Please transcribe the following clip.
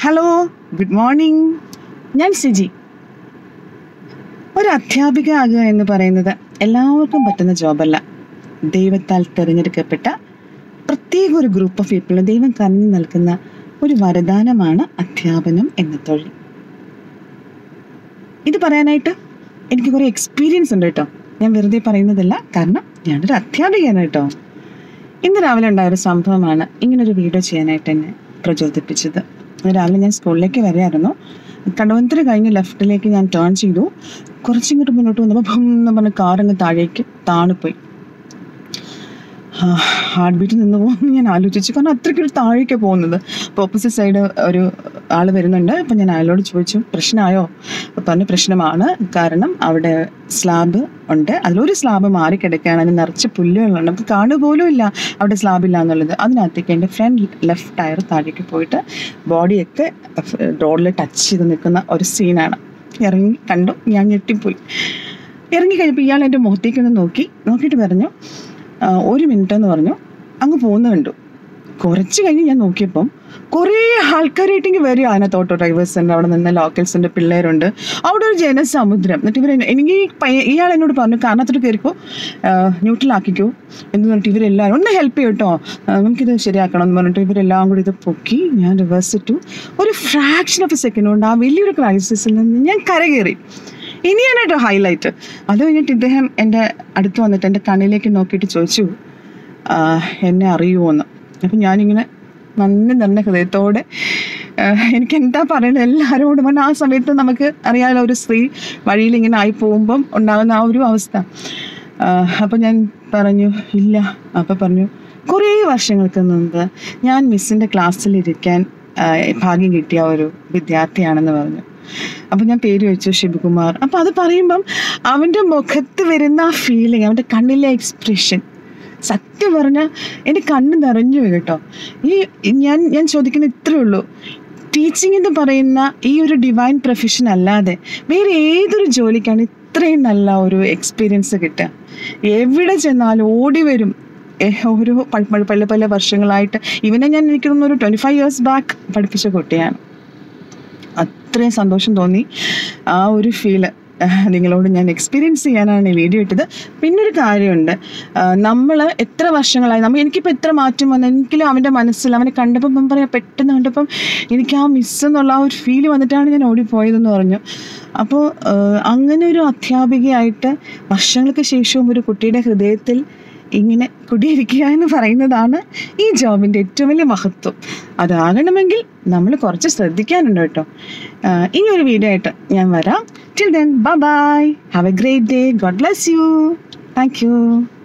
hello good morning ഞാൻ സിജി ഒരു അധ്യാപിക ആകുക എന്ന് പറയുന്നത് എല്ലാവർക്കും പറ്റുന്ന ജോബല്ല ദൈവത്താൽ തിരഞ്ഞെടുക്കപ്പെട്ട പ്രത്യേക ഒരു ഗ്രൂപ്പ് ഓഫ് പീപ്പിളിന് ദൈവം കനിഞ്ഞു നൽകുന്ന ഒരു വരദാനമാണ് അധ്യാപനം എന്ന തൊഴിൽ ഇത് പറയാനായിട്ട് എനിക്ക് കുറേ എക്സ്പീരിയൻസ് ഉണ്ട് കേട്ടോ ഞാൻ വെറുതെ പറയുന്നതല്ല കാരണം ഞാനൊരു അധ്യാപികയാണ് കേട്ടോ ഇന്ന് രാവിലെ ഉണ്ടായ ഒരു സംഭവമാണ് ഇങ്ങനൊരു വീഡിയോ ചെയ്യാനായിട്ട് എന്നെ പ്രചോദിപ്പിച്ചത് ഇന്ന് രാവിലെ ഞാൻ സ്കൂളിലേക്ക് വരികയായിരുന്നു കടവന്തര കഴിഞ്ഞ് ലെഫ്റ്റിലേക്ക് ഞാൻ ടേൺ ചെയ്തു കുറച്ചിങ്ങോട്ട് മുന്നോട്ട് വന്നപ്പോൾ ഭം എന്ന് പറഞ്ഞ കാറങ്ങ് താഴേക്ക് താണുപോയി ഹാർട്ട് ബീറ്റ് നിന്ന് പോകുമെന്ന് ഞാൻ ആലോചിച്ചു കാരണം അത്രയ്ക്കൊരു താഴേക്ക് പോകുന്നത് അപ്പോൾ ഓപ്പോസിറ്റ് സൈഡ് ഒരു ആൾ വരുന്നുണ്ട് അപ്പം ഞാൻ അയാളോട് ചോദിച്ചു പ്രശ്നമായോ അപ്പോൾ പറഞ്ഞു പ്രശ്നമാണ് കാരണം അവിടെ സ്ലാബ് ഉണ്ട് അതിലൊരു സ്ലാബ് മാറി കിടക്കുകയാണ് അതിന് നിറച്ച് പുല്ലുകളുണ്ട് നമുക്ക് കാണുക പോലും ഇല്ല അവിടെ സ്ലാബ് ഇല്ല എന്നുള്ളത് അതിനകത്തേക്ക് എൻ്റെ ഫ്രണ്ട് ലെഫ്റ്റ് ടയർ താഴേക്ക് പോയിട്ട് ബോഡിയൊക്കെ റോഡിൽ ടച്ച് ചെയ്ത് നിൽക്കുന്ന ഒരു സീനാണ് ഇറങ്ങി കണ്ടു ഞാൻ ഞെട്ടിപ്പോയി ഇറങ്ങി കഴിഞ്ഞപ്പോൾ ഇയാൾ എൻ്റെ മുഖത്തേക്ക് ഒന്ന് നോക്കി നോക്കിയിട്ട് പറഞ്ഞു "ആ, ഒരു മിനിറ്റ് എന്ന് പറഞ്ഞു അങ്ങ് പോകുന്ന കണ്ടു കുറച്ച് കഴിഞ്ഞ് ഞാൻ നോക്കിയപ്പം കുറേ ആൾക്കാരായിട്ടെങ്കിൽ വരിക അതിനകത്തോട്ടോ ഡ്രൈവേഴ്സ് ഉണ്ട് അവിടെ നിന്ന് ലോക്കൽസിൻ്റെ പിള്ളേരുണ്ട് അവിടെ ഒരു ജനസമുദ്രം എന്നിട്ട് ഇവർ എനിക്ക് ഈ പയ്യ- ഇയാൾ എന്നോട് പറഞ്ഞു കാരണത്തോട്ട് കയറിക്കോ ന്യൂട്രലാക്കിക്കോ എന്ന് പറഞ്ഞിട്ട് ഇവരെല്ലാവരും ഒന്ന് ഹെൽപ്പ് ചെയ്യും കേട്ടോ ആ, നമുക്കിത് ശരിയാക്കണം എന്ന് പറഞ്ഞിട്ട് ഇവരെല്ലാം കൂടി ഇത് പൊക്കി ഞാൻ റിവേഴ്സ് ഇട്ടു ഒരു ഫ്രാക്ഷൻ ഓഫ് എ സെക്കൻഡ് കൊണ്ട് ആ വലിയൊരു ക്രൈസിസിൽ നിന്ന് ഞാൻ കരകയറി ഇനിയാണ് കേട്ടോ ഹൈലൈറ്റ് അത് കഴിഞ്ഞിട്ട് ഇദ്ദേഹം എൻ്റെ അടുത്ത് വന്നിട്ട് എൻ്റെ കണ്ണിലേക്ക് നോക്കിയിട്ട് ചോദിച്ചു "ആ, എന്നെ അറിയുമോ എന്ന് അപ്പം ഞാനിങ്ങനെ നന്ദി നിറഞ്ഞ ഹൃദയത്തോടെ ആ, എനിക്ക് എന്താ പറയുന്നത് എല്ലാവരോടും പറഞ്ഞാൽ ആ സമയത്ത് നമുക്ക് അറിയാമല്ലോ ഒരു സ്ത്രീ വഴിയിൽ ഇങ്ങനെ ആയി പോകുമ്പം ഉണ്ടാകുന്ന ആ ഒരു അവസ്ഥ അപ്പം ഞാൻ പറഞ്ഞു ഇല്ല അപ്പം പറഞ്ഞു കുറേ വർഷങ്ങൾക്ക് മുമ്പ് ഞാൻ മിസ്സിൻ്റെ ക്ലാസ്സിലിരിക്കാൻ ആ, ഭാഗ്യം കിട്ടിയ ഒരു വിദ്യാർത്ഥിയാണെന്ന് പറഞ്ഞു അപ്പം ഞാൻ പേര് വെച്ചു ശിവകുമാർ അപ്പം അത് പറയുമ്പം അവൻ്റെ മുഖത്ത് വരുന്ന ആ ഫീലിംഗ് അവൻ്റെ കണ്ണിലെ എക്സ്പ്രഷൻ സത്യം പറഞ്ഞാൽ എൻ്റെ കണ്ണ് നിറഞ്ഞു പോയി കേട്ടോ ഈ ഞാൻ ഞാൻ ചോദിക്കുന്ന ഇത്രയേ ഉള്ളൂ ടീച്ചിങ് എന്ന് പറയുന്ന ഈ ഒരു ഡിവൈൻ പ്രൊഫഷൻ അല്ലാതെ വേറെ ഏതൊരു ജോലിക്കാണ് ഇത്രയും നല്ല ഒരു എക്സ്പീരിയൻസ് കിട്ടുക എവിടെ ചെന്നാലും ഓടി വരും ഏഹ് ഓരോ പ- പ- പല പല വർഷങ്ങളായിട്ട് ഇവനെ ഞാൻ എനിക്ക് തോന്നുന്നു ഒരു ട്വൻറ്റി ഫൈവ് ഇയേഴ്സ് ബാക്ക് പഠിപ്പിച്ച കുട്ടിയാണ് അത്രയും സന്തോഷം തോന്നി ആ ഒരു ഫീല് നിങ്ങളോട് ഞാൻ എക്സ്പീരിയൻസ് ചെയ്യാനാണ് ഈ വീഡിയോ ഇട്ടത് പിന്നൊരു കാര്യമുണ്ട് നമ്മൾ എത്ര വർഷങ്ങളായി നമ്മൾ എനിക്കിപ്പോൾ എത്ര മാറ്റം വന്നു എങ്കിലും അവൻ്റെ മനസ്സിൽ അവനെ കണ്ടപ്പം ഇപ്പം പറയാം പെട്ടെന്ന് കണ്ടപ്പം എനിക്ക് ആ മിസ് എന്നുള്ള ആ ഒരു ഫീല് വന്നിട്ടാണ് ഞാൻ ഓടിപ്പോയതെന്ന് പറഞ്ഞു അപ്പോൾ അങ്ങനെ ഒരു അധ്യാപികയായിട്ട് വർഷങ്ങൾക്ക് ശേഷവും ഒരു കുട്ടിയുടെ ഹൃദയത്തിൽ ഇങ്ങനെ കുടിയിരിക്കുക എന്ന് പറയുന്നതാണ് ഈ ജോബിൻ്റെ ഏറ്റവും വലിയ മഹത്വം അതാകണമെങ്കിൽ നമ്മൾ കുറച്ച് ശ്രദ്ധിക്കാനുണ്ട് കേട്ടോ ആഹ് ഇനി ഒരു വീഡിയോ ആയിട്ട് ഞാൻ വരാം till then bye bye have a great day God bless you thank U